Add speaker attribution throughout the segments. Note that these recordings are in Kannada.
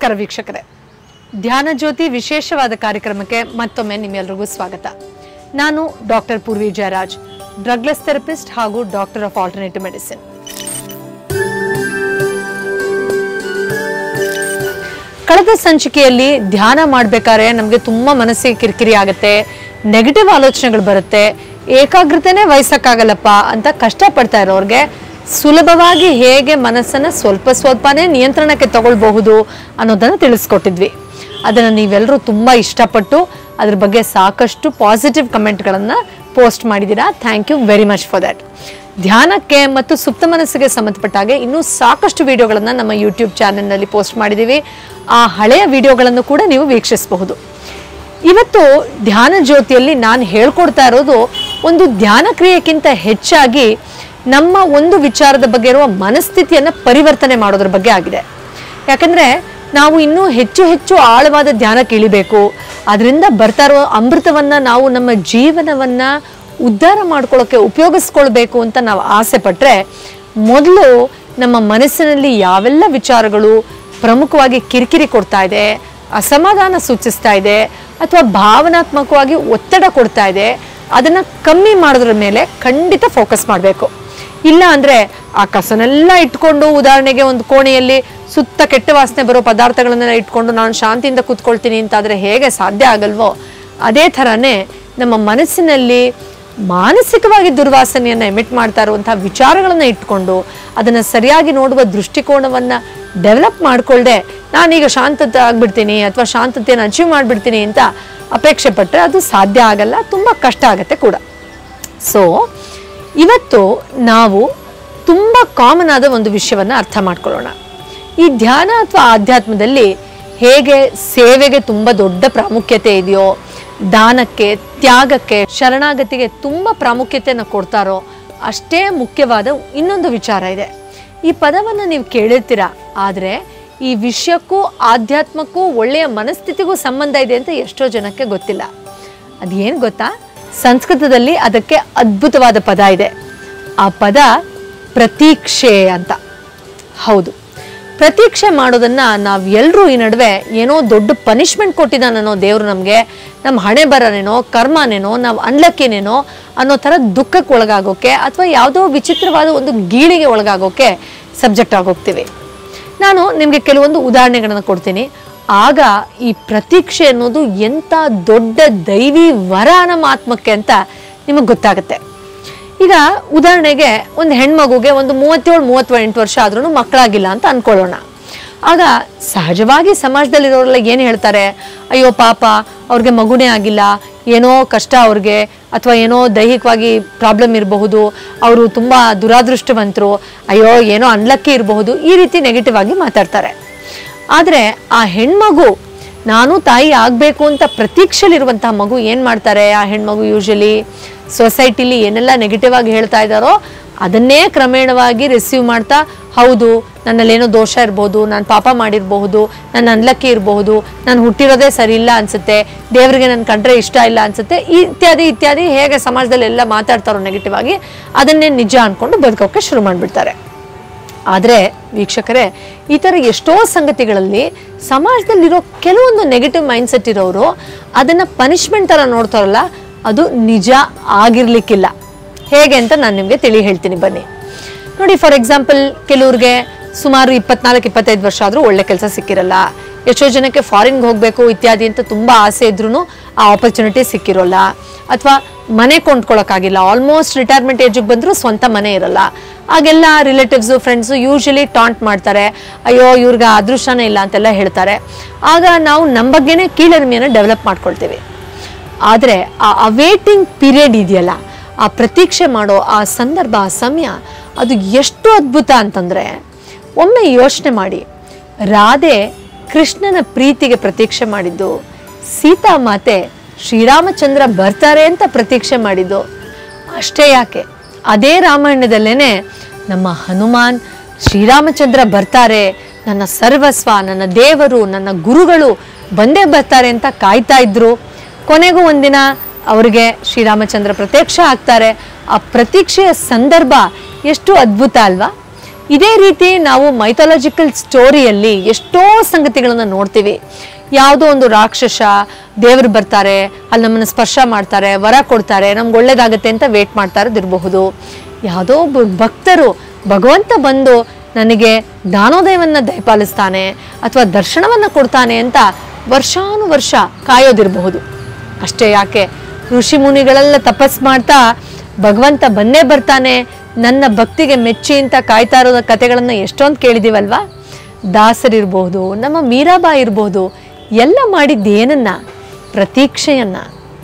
Speaker 1: ನಮಸ್ಕಾರ ವೀಕ್ಷಕರೇ ಧ್ಯಾನ ಜ್ಯೋತಿ ವಿಶೇಷವಾದ ಕಾರ್ಯಕ್ರಮಕ್ಕೆ ಮತ್ತೊಮ್ಮೆ ನಿಮ್ಮೆಲ್ರಿಗೂ ಸ್ವಾಗತ ನಾನು doctor Poorvi Jayaraj drugless therapist ಹಾಗೂ ಡಾಕ್ಟರ್ ಆಫ್ ಆಲ್ಟರ್ನೇಟಿವ್ ಮೆಡಿಸಿನ್ ಕಳೆದ ಸಂಚಿಕೆಯಲ್ಲಿ ಧ್ಯಾನ ಮಾಡ್ಬೇಕಾದ್ರೆ ನಮಗೆ ತುಂಬಾ ಮನಸ್ಸಿಗೆ ಕಿರಿಕಿರಿ ಆಗುತ್ತೆ ನೆಗೆಟಿವ್ ಆಲೋಚನೆಗಳು ಬರುತ್ತೆ ಏಕಾಗ್ರತೆನೇ ವಹಿಸಕ್ಕಾಗಲ್ಲಪ್ಪ ಅಂತ ಕಷ್ಟಪಡ್ತಾ ಇರೋರ್ಗೆ ಸುಲಭವಾಗಿ ಹೇಗೆ ಮನಸ್ಸನ್ನ ಸ್ವಲ್ಪ ಸ್ವಲ್ಪನೇ ನಿಯಂತ್ರಣಕ್ಕೆ ತಗೊಳ್ಬಹುದು ಅನ್ನೋದನ್ನು ತಿಳಿಸ್ಕೊಟ್ಟಿದ್ವಿ ಅದನ್ನು ನೀವೆಲ್ಲರೂ ತುಂಬಾ ಇಷ್ಟಪಟ್ಟು ಅದ್ರ ಬಗ್ಗೆ ಸಾಕಷ್ಟು ಪಾಸಿಟಿವ್ ಕಮೆಂಟ್ಗಳನ್ನು ಪೋಸ್ಟ್ ಮಾಡಿದ್ದೀರಾ thank you very much for that ಧ್ಯಾನಕ್ಕೆ ಮತ್ತು ಸುಪ್ತ ಮನಸ್ಸಿಗೆ ಸಂಬಂಧಪಟ್ಟ ಹಾಗೆ ಇನ್ನೂ ಸಾಕಷ್ಟು ವಿಡಿಯೋಗಳನ್ನು ನಮ್ಮ ಯೂಟ್ಯೂಬ್ ಚಾನೆಲ್ನಲ್ಲಿ ಪೋಸ್ಟ್ ಮಾಡಿದ್ದೀವಿ ಆ ಹಳೆಯ ವಿಡಿಯೋಗಳನ್ನು ಕೂಡ ನೀವು ವೀಕ್ಷಿಸಬಹುದು ಇವತ್ತು ಧ್ಯಾನ ಜ್ಯೋತಿಯಲ್ಲಿ ನಾನು ಹೇಳ್ಕೊಡ್ತಾ ಇರೋದು ಒಂದು ಧ್ಯಾನ ಕ್ರಿಯೆಗಿಂತ ಹೆಚ್ಚಾಗಿ ನಮ್ಮ ಒಂದು ವಿಚಾರದ ಬಗ್ಗೆ ಇರುವ ಮನಸ್ಥಿತಿಯನ್ನು ಪರಿವರ್ತನೆ ಮಾಡೋದ್ರ ಬಗ್ಗೆ ಆಗಿದೆ ಯಾಕಂದ್ರೆ ನಾವು ಇನ್ನೂ ಹೆಚ್ಚು ಹೆಚ್ಚು ಆಳವಾದ ಧ್ಯಾನಕ್ಕೆ ಇಳಿಬೇಕು ಅದರಿಂದ ಬರ್ತಾ ಇರೋ ಅಮೃತವನ್ನ ನಾವು ನಮ್ಮ ಜೀವನವನ್ನ ಉದ್ಧಾರ ಮಾಡ್ಕೊಳ್ಳೋಕೆ ಉಪಯೋಗಿಸ್ಕೊಳ್ಬೇಕು ಅಂತ ನಾವು ಆಸೆ ಪಟ್ರೆ ಮೊದಲು ನಮ್ಮ ಮನಸ್ಸಿನಲ್ಲಿ ಯಾವೆಲ್ಲ ವಿಚಾರಗಳು ಪ್ರಮುಖವಾಗಿ ಕಿರಿಕಿರಿ ಕೊಡ್ತಾ ಇದೆ ಅಸಮಾಧಾನ ಸೂಚಿಸ್ತಾ ಇದೆ ಅಥವಾ ಭಾವನಾತ್ಮಕವಾಗಿ ಒತ್ತಡ ಕೊಡ್ತಾ ಇದೆ ಅದನ್ನ ಕಮ್ಮಿ ಮಾಡೋದ್ರ ಮೇಲೆ ಖಂಡಿತ ಫೋಕಸ್ ಮಾಡಬೇಕು ಇಲ್ಲ ಅಂದ್ರೆ ಆ ಕಸನೆಲ್ಲ ಇಟ್ಕೊಂಡು ಉದಾಹರಣೆಗೆ ಒಂದು ಕೋಣೆಯಲ್ಲಿ ಸುತ್ತ ಕೆಟ್ಟ ವಾಸನೆ ಬರೋ ಪದಾರ್ಥಗಳನ್ನೆಲ್ಲ ಇಟ್ಕೊಂಡು ನಾನು ಶಾಂತಿಯಿಂದ ಕೂತ್ಕೊಳ್ತೀನಿ ಅಂತಾದ್ರೆ ಹೇಗೆ ಸಾಧ್ಯ ಆಗಲ್ವೋ ಅದೇ ಥರನೇ ನಮ್ಮ ಮನಸ್ಸಿನಲ್ಲಿ ಮಾನಸಿಕವಾಗಿ ದುರ್ವಾಸನೆಯನ್ನ ಎಮಿಟ್ ಮಾಡ್ತಾ ಇರುವಂತಹ ವಿಚಾರಗಳನ್ನ ಇಟ್ಕೊಂಡು ಅದನ್ನ ಸರಿಯಾಗಿ ನೋಡುವ ದೃಷ್ಟಿಕೋನವನ್ನ ಡೆವಲಪ್ ಮಾಡ್ಕೊಳ್ದೆ ನಾನೀಗ ಶಾಂತತೆ ಆಗ್ಬಿಡ್ತೀನಿ ಅಥವಾ ಶಾಂತತೆಯನ್ನು ಅಚೀವ್ ಮಾಡ್ಬಿಡ್ತೀನಿ ಅಂತ ಅಪೇಕ್ಷೆ ಪಟ್ಟರೆ ಅದು ಸಾಧ್ಯ ಆಗಲ್ಲ ತುಂಬಾ ಕಷ್ಟ ಆಗತ್ತೆ ಕೂಡ ಸೊ ಇವತ್ತು ನಾವು ತುಂಬ ಕಾಮನ್ ಆದ ಒಂದು ವಿಷಯವನ್ನ ಅರ್ಥ ಮಾಡ್ಕೊಳ್ಳೋಣ ಈ ಧ್ಯಾನ ಅಥವಾ ಆಧ್ಯಾತ್ಮದಲ್ಲಿ ಹೇಗೆ ಸೇವೆಗೆ ತುಂಬ ದೊಡ್ಡ ಪ್ರಾಮುಖ್ಯತೆ ಇದೆಯೋ ದಾನಕ್ಕೆ ತ್ಯಾಗಕ್ಕೆ ಶರಣಾಗತಿಗೆ ತುಂಬ ಪ್ರಾಮುಖ್ಯತೆಯನ್ನು ಕೊಡ್ತಾರೋ ಅಷ್ಟೇ ಮುಖ್ಯವಾದ ಇನ್ನೊಂದು ವಿಚಾರ ಇದೆ ಈ ಪದವನ್ನು ನೀವು ಕೇಳಿರ್ತೀರ ಆದರೆ ಈ ವಿಷಯಕ್ಕೂ ಆಧ್ಯಾತ್ಮಕ್ಕೂ ಒಳ್ಳೆಯ ಮನಸ್ಥಿತಿಗೂ ಸಂಬಂಧ ಇದೆ ಅಂತ ಎಷ್ಟೋ ಜನಕ್ಕೆ ಗೊತ್ತಿಲ್ಲ ಅದೇನು ಗೊತ್ತಾ ಸಂಸ್ಕೃತದಲ್ಲಿ ಅದಕ್ಕೆ ಅದ್ಭುತವಾದ ಪದ ಇದೆ ಆ ಪದ ಪ್ರತೀಕ್ಷೆ ಅಂತ ಹೌದು ಪ್ರತೀಕ್ಷೆ ಮಾಡೋದನ್ನ ನಾವ್ ಎಲ್ರೂ ಈ ನಡುವೆ ಏನೋ ದೊಡ್ಡ ಪನಿಷ್ಮೆಂಟ್ ಕೊಟ್ಟಿದ್ದಾನೋ ದೇವ್ರು ನಮಗೆ ನಮ್ಮ ಹಣೆ ಬರನೇನೋ ಕರ್ಮನೇನೋ ನಾವು ಅನ್ಲಕ್ಕಿನೇನೋ ಅನ್ನೋ ಥರ ದುಃಖಕ್ಕೆ ಒಳಗಾಗೋಕೆ ಅಥವಾ ಯಾವುದೋ ವಿಚಿತ್ರವಾದ ಒಂದು ಗೀಳಿಗೆ ಒಳಗಾಗೋಕೆ ಸಬ್ಜೆಕ್ಟ್ ಆಗೋಗ್ತೀವಿ ನಾನು ನಿಮಗೆ ಕೆಲವೊಂದು ಉದಾಹರಣೆಗಳನ್ನು ಕೊಡ್ತೀನಿ ಆಗ ಈ ಪ್ರತೀಕ್ಷೆ ಅನ್ನೋದು ಎಂಥ ದೊಡ್ಡ ದೈವಿ ವರ ನಮ್ಮ ಆತ್ಮಕ್ಕೆ ಅಂತ ನಿಮಗೆ ಗೊತ್ತಾಗುತ್ತೆ ಈಗ ಉದಾಹರಣೆಗೆ ಒಂದು ಹೆಣ್ಮಗುಗೆ ಒಂದು ಮೂವತ್ತೇಳು ಮೂವತ್ತೆಂಟು ವರ್ಷ ಆದ್ರೂ ಮಕ್ಕಳಾಗಿಲ್ಲ ಅಂತ ಅನ್ಕೊಳ್ಳೋಣ ಆಗ ಸಹಜವಾಗಿ ಸಮಾಜದಲ್ಲಿರೋರೆಲ್ಲ ಏನು ಹೇಳ್ತಾರೆ ಅಯ್ಯೋ ಪಾಪ ಅವ್ರಿಗೆ ಮಗುನೇ ಆಗಿಲ್ಲ ಏನೋ ಕಷ್ಟ ಅವ್ರಿಗೆ ಅಥವಾ ಏನೋ ದೈಹಿಕವಾಗಿ ಪ್ರಾಬ್ಲಮ್ ಇರಬಹುದು ಅವರು ತುಂಬ ದುರಾದೃಷ್ಟವಂತರು ಅಯ್ಯೋ ಏನೋ ಅನ್ಲಕ್ಕಿ ಇರಬಹುದು ಈ ರೀತಿ ನೆಗೆಟಿವ್ ಆಗಿ ಮಾತಾಡ್ತಾರೆ ಆದರೆ ಆ ಹೆಣ್ಮಗು ನಾನು ತಾಯಿ ಆಗಬೇಕು ಅಂತ ಪ್ರತೀಕ್ಷೆಲಿರುವಂತಹ ಮಗು ಏನು ಮಾಡ್ತಾರೆ ಆ ಹೆಣ್ಮಗು ಯೂಶಲಿ ಸೊಸೈಟಿಲಿ ಏನೆಲ್ಲ ನೆಗೆಟಿವ್ ಆಗಿ ಹೇಳ್ತಾ ಇದ್ದಾರೋ ಅದನ್ನೇ ಕ್ರಮೇಣವಾಗಿ ರಿಸೀವ್ ಮಾಡ್ತಾ ಹೌದು ನನ್ನಲ್ಲೇನೋ ದೋಷ ಇರಬಹುದು ನಾನು ಪಾಪ ಮಾಡಿರಬಹುದು ನನ್ನ ಅನ್ಲಕ್ಕಿ ಇರಬಹುದು ನಾನು ಹುಟ್ಟಿರೋದೇ ಸರಿ ಇಲ್ಲ ಅನ್ಸುತ್ತೆ ದೇವರಿಗೆ ನನ್ನ ಕಂಡ್ರೆ ಇಷ್ಟ ಇಲ್ಲ ಅನ್ಸುತ್ತೆ ಇತ್ಯಾದಿ ಇತ್ಯಾದಿ ಹೇಗೆ ಸಮಾಜದಲ್ಲಿ ಎಲ್ಲ ಮಾತಾಡ್ತಾರೋ ನೆಗೆಟಿವ್ ಆಗಿ ಅದನ್ನೇ ನಿಜ ಅನ್ಕೊಂಡು ಬದುಕೋಕೆ ಶುರು ಮಾಡಿಬಿಡ್ತಾರೆ ಆದರೆ ವೀಕ್ಷಕರೇ ಈ ಥರ ಎಷ್ಟೋ ಸಂಗತಿಗಳಲ್ಲಿ ಸಮಾಜದಲ್ಲಿರೋ ಕೆಲವೊಂದು ನೆಗೆಟಿವ್ ಮೈಂಡ್ಸೆಟ್ ಇರೋರು ಅದನ್ನು ಪನಿಷ್ಮೆಂಟ್ ಥರ ನೋಡ್ತಾರಲ್ಲ ಅದು ನಿಜ ಆಗಿರ್ಲಿಕ್ಕಿಲ್ಲ ಹೇಗೆ ಅಂತ ನಾನು ನಿಮಗೆ ತಿಳಿ ಹೇಳ್ತೀನಿ ಬನ್ನಿ ನೋಡಿ ಫಾರ್ ಎಕ್ಸಾಂಪಲ್ ಕೆಲವ್ರಿಗೆ ಸುಮಾರು ಇಪ್ಪತ್ನಾಲ್ಕು ಇಪ್ಪತ್ತೈದು ವರ್ಷ ಆದರೂ ಒಳ್ಳೆ ಕೆಲಸ ಸಿಕ್ಕಿರಲ್ಲ ಎಷ್ಟೋ ಜನಕ್ಕೆ ಫಾರಿನ್ಗೆ ಹೋಗಬೇಕು ಇತ್ಯಾದಿ ಅಂತ ತುಂಬ ಆಸೆ ಇದ್ರೂ ಆ ಆಪರ್ಚುನಿಟಿ ಸಿಕ್ಕಿರೋಲ್ಲ ಅಥವಾ ಮನೆ ಕೊಂಡ್ಕೊಳಕ್ಕಾಗಿಲ್ಲ ಆಲ್ಮೋಸ್ಟ್ ರಿಟೈರ್ಮೆಂಟ್ ಏಜಿಗೆ ಬಂದರೂ ಸ್ವಂತ ಮನೆ ಇರಲ್ಲ ಆಗೆಲ್ಲ ರಿಲೇಟಿವ್ಸು ಫ್ರೆಂಡ್ಸು ಯೂಶಲಿ ಟಾಂಟ್ ಮಾಡ್ತಾರೆ ಅಯ್ಯೋ ಇವ್ರಿಗೆ ಅದೃಷ್ಟನೇ ಇಲ್ಲ ಅಂತೆಲ್ಲ ಹೇಳ್ತಾರೆ ಆಗ ನಾವು ನಮ್ಮ ಬಗ್ಗೆನೇ ಕೀಳರಿಮೆಯನ್ನು ಡೆವಲಪ್ ಮಾಡ್ಕೊಳ್ತೀವಿ ಆದರೆ ಆ ಅವೇಟಿಂಗ್ ಪೀರಿಯಡ್ ಇದೆಯಲ್ಲ ಆ ಪ್ರತೀಕ್ಷೆ ಮಾಡೋ ಆ ಸಂದರ್ಭ ಆ ಸಮಯ ಅದು ಎಷ್ಟು ಅದ್ಭುತ ಅಂತಂದರೆ ಒಮ್ಮೆ ಯೋಚನೆ ಮಾಡಿ ರಾಧೆ ಕೃಷ್ಣನ ಪ್ರೀತಿಗೆ ಪ್ರತೀಕ್ಷೆ ಮಾಡಿದ್ದು ಸೀತಾಮಾತೆ ಶ್ರೀರಾಮಚಂದ್ರ ಬರ್ತಾರೆ ಅಂತ ಪ್ರತೀಕ್ಷೆ ಮಾಡಿದ್ದು ಅಷ್ಟೇ ಯಾಕೆ ಅದೇ ರಾಮಾಯಣದಲ್ಲೇನೆ ನಮ್ಮ ಹನುಮಾನ್ ಶ್ರೀರಾಮಚಂದ್ರ ಬರ್ತಾರೆ ನನ್ನ ಸರ್ವಸ್ವ ನನ್ನ ದೇವರು ನನ್ನ ಗುರುಗಳು ಬಂದೇ ಬರ್ತಾರೆ ಅಂತ ಕಾಯ್ತಾ ಇದ್ರು ಕೊನೆಗೂ ಒಂದಿನ ಅವರಿಗೆ ಶ್ರೀರಾಮಚಂದ್ರ ಪ್ರತ್ಯಕ್ಷ ಆಗ್ತಾರೆ ಆ ಪ್ರತೀಕ್ಷೆಯ ಸಂದರ್ಭ ಎಷ್ಟು ಅದ್ಭುತ ಅಲ್ವಾ ಇದೇ ರೀತಿ ನಾವು ಮೈಥಾಲಜಿಕಲ್ ಸ್ಟೋರಿಯಲ್ಲಿ ಎಷ್ಟೋ ಸಂಗತಿಗಳನ್ನು ನೋಡ್ತೀವಿ ಯಾವುದೋ ಒಂದು ರಾಕ್ಷಸ ದೇವರು ಬರ್ತಾರೆ ಅಲ್ಲಿ ನಮ್ಮನ್ನು ಸ್ಪರ್ಶ ಮಾಡ್ತಾರೆ ವರ ಕೊಡ್ತಾರೆ ನಮ್ಗೆ ಒಳ್ಳೇದಾಗತ್ತೆ ಅಂತ ವೇಟ್ ಮಾಡ್ತಾ ಇರೋದಿರಬಹುದು ಯಾವುದೋ ಒಬ್ಬ ಭಕ್ತರು ಭಗವಂತ ಬಂದು ನನಗೆ ಜ್ಞಾನೋದಯವನ್ನು ದಯಪಾಲಿಸ್ತಾನೆ ಅಥವಾ ದರ್ಶನವನ್ನು ಕೊಡ್ತಾನೆ ಅಂತ ವರ್ಷಾನುವರ್ಷ ಕಾಯೋದಿರಬಹುದು ಅಷ್ಟೇ ಯಾಕೆ ಋಷಿ ಮುನಿಗಳೆಲ್ಲ ತಪಸ್ ಮಾಡ್ತಾ ಭಗವಂತ ಬಂದೇ ಬರ್ತಾನೆ ನನ್ನ ಭಕ್ತಿಗೆ ಮೆಚ್ಚಿ ಅಂತ ಕಾಯ್ತಾ ಇರೋ ಕಥೆಗಳನ್ನು ಎಷ್ಟೊಂದು ಕೇಳಿದೀವಲ್ವಾ ದಾಸರಿರ್ಬೋದು ನಮ್ಮ ಮೀರಾಬಾ ಇರ್ಬೋದು ಎಲ್ಲ ಮಾಡಿದ್ದೇನನ್ನ ಪ್ರತೀಕ್ಷೆಯನ್ನ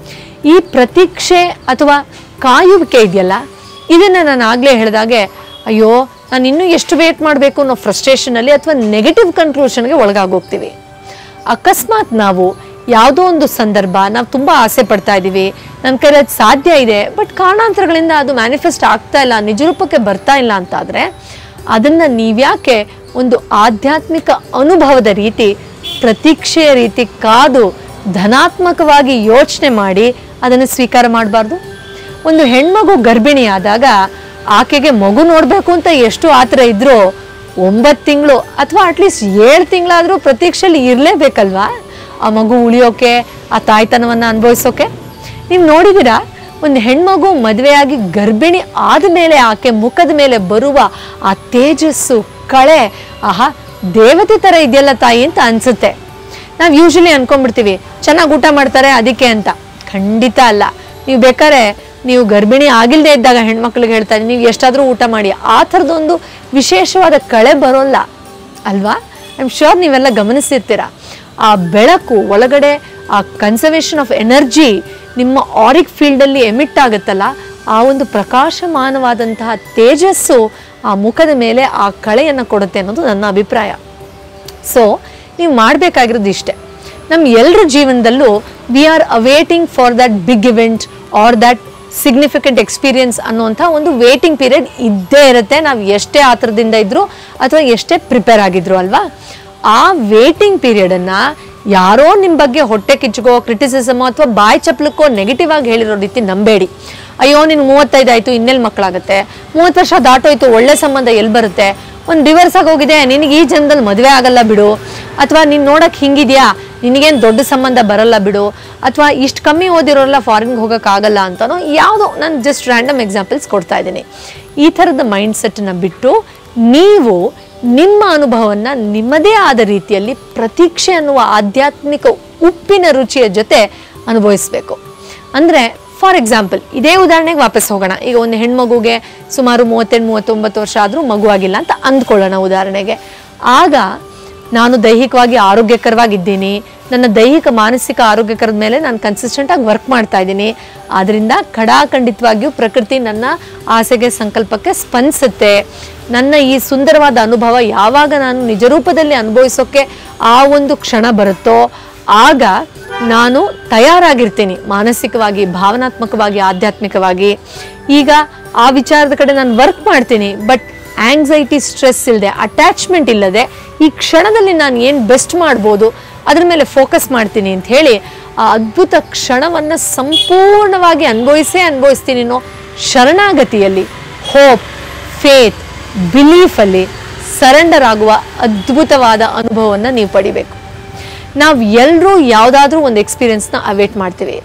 Speaker 1: ಈ ಪ್ರತೀಕ್ಷೆ ಅಥವಾ ಕಾಯುವಿಕೆ ಇದೆಯಲ್ಲ ಇದನ್ನು ನಾನು ಆಗಲೇ ಹೇಳಿದಾಗೆ ಅಯ್ಯೋ ನಾನು ಇನ್ನೂ ಎಷ್ಟು ವೇಟ್ ಮಾಡಬೇಕು ಅನ್ನೋ ಫ್ರಸ್ಟ್ರೇಷನಲ್ಲಿ ಅಥವಾ ನೆಗೆಟಿವ್ ಕನ್ಕ್ಲೂಷನ್ಗೆ ಒಳಗಾಗೋಗ್ತೀವಿ ಅಕಸ್ಮಾತ್ ನಾವು ಯಾವುದೋ ಒಂದು ಸಂದರ್ಭ ನಾವು ತುಂಬ ಆಸೆ ಪಡ್ತಾ ಇದ್ದೀವಿ ನನ್ನ ಕೈಲಿ ಅದು ಸಾಧ್ಯ ಇದೆ ಬಟ್ ಕಾರಣಾಂತರಗಳಿಂದ ಅದು ಮ್ಯಾನಿಫೆಸ್ಟ್ ಆಗ್ತಾ ಇಲ್ಲ ನಿಜರೂಪಕ್ಕೆ ಬರ್ತಾ ಇಲ್ಲ ಅಂತಾದರೆ ಅದನ್ನು ನೀವ್ಯಾಕೆ ಒಂದು ಆಧ್ಯಾತ್ಮಿಕ ಅನುಭವದ ರೀತಿ ಪ್ರತೀಕ್ಷೆಯ ರೀತಿ ಕಾದು ಧನಾತ್ಮಕವಾಗಿ ಯೋಚನೆ ಮಾಡಿ ಅದನ್ನು ಸ್ವೀಕಾರ ಮಾಡಬಾರ್ದು ಒಂದು ಹೆಣ್ಮಗು ಗರ್ಭಿಣಿಯಾದಾಗ ಆಕೆಗೆ ಮಗು ನೋಡಬೇಕು ಅಂತ ಎಷ್ಟು ಆತರ ಇದ್ರೂ ಒಂಬತ್ತು ತಿಂಗಳು ಅಥವಾ ಅಟ್ಲೀಸ್ಟ್ ಏಳು ತಿಂಗಳಾದರೂ ಪ್ರತೀಕ್ಷೆಯಲ್ಲಿ ಇರಲೇಬೇಕಲ್ವಾ ಆ ಮಗು ಉಳಿಯೋಕೆ ಆ ತಾಯ್ತನವನ್ನು ಅನುಭವಿಸೋಕೆ ನೀವು ನೋಡಿದ್ದೀರಾ ಒಂದು ಹೆಣ್ಮಗು ಮದುವೆಯಾಗಿ ಗರ್ಭಿಣಿ ಆದಮೇಲೆ ಆಕೆ ಮುಖದ ಮೇಲೆ ಬರುವ ಆ ತೇಜಸ್ಸು ಕಳೆ ಆಹಾ ದೇವತೆ ಥರ ಇದೆಯಲ್ಲ ತಾಯಿ ಅಂತ ಅನ್ಸುತ್ತೆ ನಾವು ಯೂಶಲಿ ಅನ್ಕೊಂಡ್ಬಿಡ್ತೀವಿ ಚೆನ್ನಾಗಿ ಊಟ ಮಾಡ್ತಾರೆ ಅದಕ್ಕೆ ಅಂತ ಖಂಡಿತ ಅಲ್ಲ ನೀವು ಬೇಕಾದ್ರೆ ನೀವು ಗರ್ಭಿಣಿ ಆಗಿಲ್ಲದೆ ಇದ್ದಾಗ ಹೆಣ್ಮಕ್ಳಿಗೆ ಹೇಳ್ತಾರೆ ನೀವು ಎಷ್ಟಾದರೂ ಊಟ ಮಾಡಿ ಆ ಥರದೊಂದು ವಿಶೇಷವಾದ ಕಳೆ ಬರೋಲ್ಲ ಅಲ್ವಾ ಐ ಆಮ್ ಶ್ಯೂರ್ ನೀವೆಲ್ಲ ಗಮನಿಸಿರ್ತೀರ ಆ ಬೆಳಕು ಒಳಗಡೆ ಆ ಕನ್ಸರ್ವೇಷನ್ ಆಫ್ ಎನರ್ಜಿ ನಿಮ್ಮ ಆರಿಕ್ ಫೀಲ್ಡಲ್ಲಿ ಎಮಿಟ್ ಆಗುತ್ತಲ್ಲ ಆ ಒಂದು ಪ್ರಕಾಶಮಾನವಾದಂತಹ ತೇಜಸ್ಸು ಆ ಮುಖದ ಮೇಲೆ ಆ ಕಳೆಯನ್ನು ಕೊಡುತ್ತೆ ಅನ್ನೋದು ನನ್ನ ಅಭಿಪ್ರಾಯ ಸೊ ನೀವು ಮಾಡಬೇಕಾಗಿರೋದು ಇಷ್ಟೇ ನಮ್ಮ ಎಲ್ಲರ ಜೀವನದಲ್ಲೂ we are awaiting for that big event or that significant experience ಅನ್ನುವಂಥ ಒಂದು ವೇಟಿಂಗ್ ಪೀರಿಯಡ್ ಇದ್ದೇ ಇರುತ್ತೆ ನಾವು ಎಷ್ಟೇ ಆತರದಿಂದ ಇದ್ರೂ ಅಥವಾ ಎಷ್ಟೇ ಪ್ರಿಪೇರ್ ಆಗಿದ್ರು ಅಲ್ವಾ ಆ ವೇಟಿಂಗ್ ಪೀರಿಯಡನ್ನು ಯಾರೋ ನಿಮ್ಮ ಬಗ್ಗೆ ಹೊಟ್ಟೆ ಕಿಚ್ಚುಗೋ ಕ್ರಿಟಿಸಿಸಮ್ ಅಥವಾ ಬಾಯಿ ಚಪ್ಲಕ್ಕೋ ನೆಗೆಟಿವ್ ಆಗಿ ಹೇಳಿರೋ ರೀತಿ ನಂಬೇಡಿ ಅಯ್ಯೋ ನೀನು ಮೂವತ್ತೈದು ಆಯಿತು ಇನ್ನೆಲ್ಲಿ ಮಕ್ಕಳಾಗುತ್ತೆ ಮೂವತ್ತು ವರ್ಷ ದಾಟೋಯ್ತು ಒಳ್ಳೆ ಸಂಬಂಧ ಎಲ್ಲಿ ಬರುತ್ತೆ ಒಂದು ಡಿವರ್ಸ್ ಆಗೋಗಿದೆ ನಿನಗೆ ಈ ಜನ್ಮದಲ್ಲಿ ಮದುವೆ ಆಗಲ್ಲ ಬಿಡು ಅಥವಾ ನೀನು ನೋಡಕ್ಕೆ ಹಿಂಗಿದ್ಯಾ ನಿನಗೇನು ದೊಡ್ಡ ಸಂಬಂಧ ಬರಲ್ಲ ಬಿಡು ಅಥವಾ ಇಷ್ಟು ಕಮ್ಮಿ ಓದಿರೋಲ್ಲ ಫಾರಿನ್ಗೆ ಹೋಗೋಕ್ಕಾಗಲ್ಲ ಅಂತನೋ ಯಾವುದೋ ನಾನು ಜಸ್ಟ್ ರ್ಯಾಂಡಮ್ ಎಕ್ಸಾಂಪಲ್ಸ್ ಕೊಡ್ತಾ ಇದ್ದೀನಿ ಈ ಥರದ ಮೈಂಡ್ ಸೆಟ್ಟನ್ನ ಬಿಟ್ಟು ನೀವು ನಿಮ್ಮ ಅನುಭವವನ್ನು ನಿಮ್ಮದೇ ಆದ ರೀತಿಯಲ್ಲಿ ಪ್ರತೀಕ್ಷೆ ಅನ್ನುವ ಆಧ್ಯಾತ್ಮಿಕ ಉಪ್ಪಿನ ರುಚಿಯ ಜೊತೆ ಅನುಭವಿಸಬೇಕು ಅಂದರೆ ಫಾರ್ ಎಕ್ಸಾಂಪಲ್ ಇದೇ ಉದಾಹರಣೆಗೆ ವಾಪಸ್ ಹೋಗೋಣ ಈಗ ಒಂದು ಹೆಣ್ಮಗುಗೆ ಸುಮಾರು ಮೂವತ್ತೆಂಟು ಮೂವತ್ತೊಂಬತ್ತು ವರ್ಷ ಆದರೂ ಮಗುವಾಗಿಲ್ಲ ಅಂತ ಅಂದ್ಕೊಳ್ಳೋಣ ಉದಾಹರಣೆಗೆ ಆಗ ನಾನು ದೈಹಿಕವಾಗಿ ಆರೋಗ್ಯಕರವಾಗಿದ್ದೀನಿ ನನ್ನ ದೈಹಿಕ ಮಾನಸಿಕ ಆರೋಗ್ಯಕರದ ಮೇಲೆ ನಾನು ಕನ್ಸಿಸ್ಟೆಂಟಾಗಿ ವರ್ಕ್ ಮಾಡ್ತಾ ಇದ್ದೀನಿ ಆದ್ದರಿಂದ ಖಡಾಖಂಡಿತವಾಗಿಯೂ ಪ್ರಕೃತಿ ನನ್ನ ಆಸೆಗೆ ಸಂಕಲ್ಪಕ್ಕೆ ಸ್ಪಂದಿಸುತ್ತೆ ನನ್ನ ಈ ಸುಂದರವಾದ ಅನುಭವ ಯಾವಾಗ ನಾನು ನಿಜರೂಪದಲ್ಲಿ ಅನುಭವಿಸೋಕ್ಕೆ ಆ ಒಂದು ಕ್ಷಣ ಬರುತ್ತೋ ಆಗ ನಾನು ತಯಾರಾಗಿರ್ತೀನಿ ಮಾನಸಿಕವಾಗಿ ಭಾವನಾತ್ಮಕವಾಗಿ ಆಧ್ಯಾತ್ಮಿಕವಾಗಿ ಈಗ ಆ ವಿಚಾರದ ಕಡೆ ನಾನು ವರ್ಕ್ ಮಾಡ್ತೀನಿ ಬಟ್ ಆಂಗ್ಸೈಟಿ ಸ್ಟ್ರೆಸ್ ಇಲ್ಲದೆ ಅಟ್ಯಾಚ್ಮೆಂಟ್ ಇಲ್ಲದೆ ಈ ಕ್ಷಣದಲ್ಲಿ ನಾನು ಏನು ಬೆಸ್ಟ್ ಮಾಡ್ಬೋದು ಅದ್ರ ಮೇಲೆ ಫೋಕಸ್ ಮಾಡ್ತೀನಿ ಅಂತ ಹೇಳಿ ಆ ಅದ್ಭುತ ಕ್ಷಣವನ್ನು ಸಂಪೂರ್ಣವಾಗಿ ಅನುಭವಿಸೇ ಅನುಭವಿಸ್ತೀನಿ ಅನ್ನೋ ಶರಣಾಗತಿಯಲ್ಲಿ ಹೋಪ್ ಫೇತ್ ಬಿಲೀಫಲ್ಲಿ ಸರೆಂಡರ್ ಆಗುವ ಅದ್ಭುತವಾದ ಅನುಭವವನ್ನು ನೀವು ಪಡಿಬೇಕು ನಾವು ಎಲ್ಲರೂ ಯಾವುದಾದ್ರೂ ಒಂದು ಎಕ್ಸ್ಪೀರಿಯನ್ಸ್ನ ಅವೇಟ್ ಮಾಡ್ತೀವಿ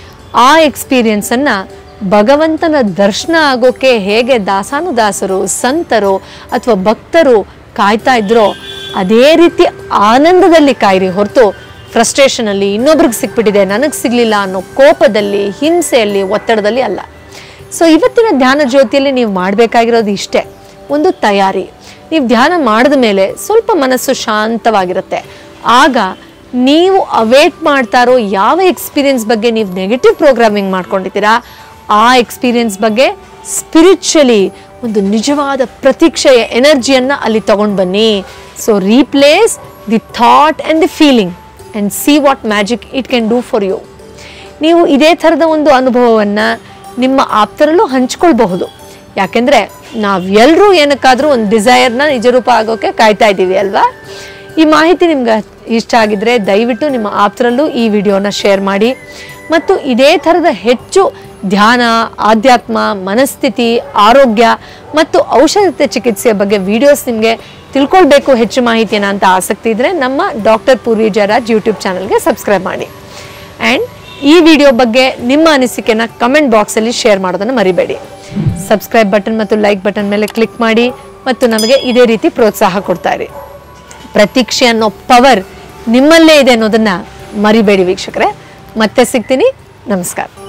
Speaker 1: ಆ ಎಕ್ಸ್ಪೀರಿಯನ್ಸನ್ನು ಭಗವಂತನ ದರ್ಶನ ಆಗೋಕ್ಕೆ ಹೇಗೆ ದಾಸಾನುದಾಸರು ಸಂತರು ಅಥವಾ ಭಕ್ತರು ಕಾಯ್ತಾ ಇದ್ರೋ ಅದೇ ರೀತಿ ಆನಂದದಲ್ಲಿ ಕಾಯಿರಿ ಹೊರತು ಫ್ರಸ್ಟ್ರೇಷನಲ್ಲಿ ಇನ್ನೊಬ್ರಿಗೆ ಸಿಕ್ಬಿಟ್ಟಿದೆ ನನಗೆ ಸಿಗಲಿಲ್ಲ ಅನ್ನೋ ಕೋಪದಲ್ಲಿ ಹಿಂಸೆಯಲ್ಲಿ ಒತ್ತಡದಲ್ಲಿ ಅಲ್ಲ ಸೊ ಇವತ್ತಿನ ಧ್ಯಾನ ಜ್ಯೋತಿಯಲ್ಲಿ ನೀವು ಮಾಡಬೇಕಾಗಿರೋದು ಇಷ್ಟೇ ಒಂದು ತಯಾರಿ ನೀವು ಧ್ಯಾನ ಮಾಡಿದ ಮೇಲೆ ಸ್ವಲ್ಪ ಮನಸ್ಸು ಶಾಂತವಾಗಿರುತ್ತೆ ಆಗ ನೀವು ಅವೇಟ್ ಮಾಡ್ತಾ ಇರೋ ಯಾವ ಎಕ್ಸ್ಪೀರಿಯನ್ಸ್ ಬಗ್ಗೆ ನೀವು ನೆಗೆಟಿವ್ ಪ್ರೋಗ್ರಾಮಿಂಗ್ ಮಾಡ್ಕೊಂಡಿದ್ದೀರಾ ಆ ಎಕ್ಸ್ಪೀರಿಯನ್ಸ್ ಬಗ್ಗೆ ಸ್ಪಿರಿಚುವಲಿ ಒಂದು ನಿಜವಾದ ಪ್ರತೀಕ್ಷೆಯ ಎನರ್ಜಿಯನ್ನು ಅಲ್ಲಿ ತಗೊಂಡು ಬನ್ನಿ so replace the thought and the feeling and see what magic it can do for you ನೀವು ಇದೇ ಥರದ ಒಂದು ಅನುಭವವನ್ನು ನಿಮ್ಮ ಆಪ್ತರಲ್ಲೂ ಹಂಚ್ಕೊಳ್ಬಹುದು ಯಾಕೆಂದರೆ ನಾವೆಲ್ಲರೂ ಏನಕ್ಕಾದರೂ ಒಂದು ಡಿಸೈರ್ನ ನಿಜರೂಪ ಆಗೋಕ್ಕೆ ಕಾಯ್ತಾ ಇದ್ದೀವಿ ಅಲ್ವಾ ಈ ಮಾಹಿತಿ ನಿಮ್ಗೆ ಇಷ್ಟ ಆಗಿದ್ರೆ ದಯವಿಟ್ಟು ನಿಮ್ಮ ಆಪ್ತರಲ್ಲೂ ಈ ವಿಡಿಯೋನ ಶೇರ್ ಮಾಡಿ ಮತ್ತು ಇದೇ ಥರದ ಹೆಚ್ಚು ಧ್ಯಾನ ಆಧ್ಯಾತ್ಮ ಮನಸ್ಥಿತಿ ಆರೋಗ್ಯ ಮತ್ತು ಔಷಧ ಚಿಕಿತ್ಸೆಯ ಬಗ್ಗೆ ವಿಡಿಯೋಸ್ ನಿಮಗೆ ತಿಳ್ಕೊಳ್ಬೇಕು ಹೆಚ್ಚು ಮಾಹಿತಿನ ಅಂತ ಆಸಕ್ತಿ ಇದ್ದರೆ ನಮ್ಮ ಡಾಕ್ಟರ್ ಪೂರ್ವಿ ಜಯರಾಜ್ ಯೂಟ್ಯೂಬ್ ಚಾನಲ್ಗೆ ಸಬ್ಸ್ಕ್ರೈಬ್ ಮಾಡಿ ಆ್ಯಂಡ್ ಈ ವಿಡಿಯೋ ಬಗ್ಗೆ ನಿಮ್ಮ ಅನಿಸಿಕೆನ ಕಮೆಂಟ್ ಬಾಕ್ಸಲ್ಲಿ ಶೇರ್ ಮಾಡೋದನ್ನು ಮರಿಬೇಡಿ ಸಬ್ಸ್ಕ್ರೈಬ್ ಬಟನ್ ಮತ್ತು ಲೈಕ್ ಬಟನ್ ಮೇಲೆ ಕ್ಲಿಕ್ ಮಾಡಿ ಮತ್ತು ನಮಗೆ ಇದೇ ರೀತಿ ಪ್ರೋತ್ಸಾಹ ಕೊಡ್ತಾ ಇರಿ ಪ್ರತೀಕ್ಷೆ ಅನ್ನೋ ಪವರ್ ನಿಮ್ಮಲ್ಲೇ ಇದೆ ಅನ್ನೋದನ್ನ ಮರಿಬೇಡಿ ವೀಕ್ಷಕರೇ ಮತ್ತೆ ಸಿಗ್ತೀನಿ ನಮಸ್ಕಾರ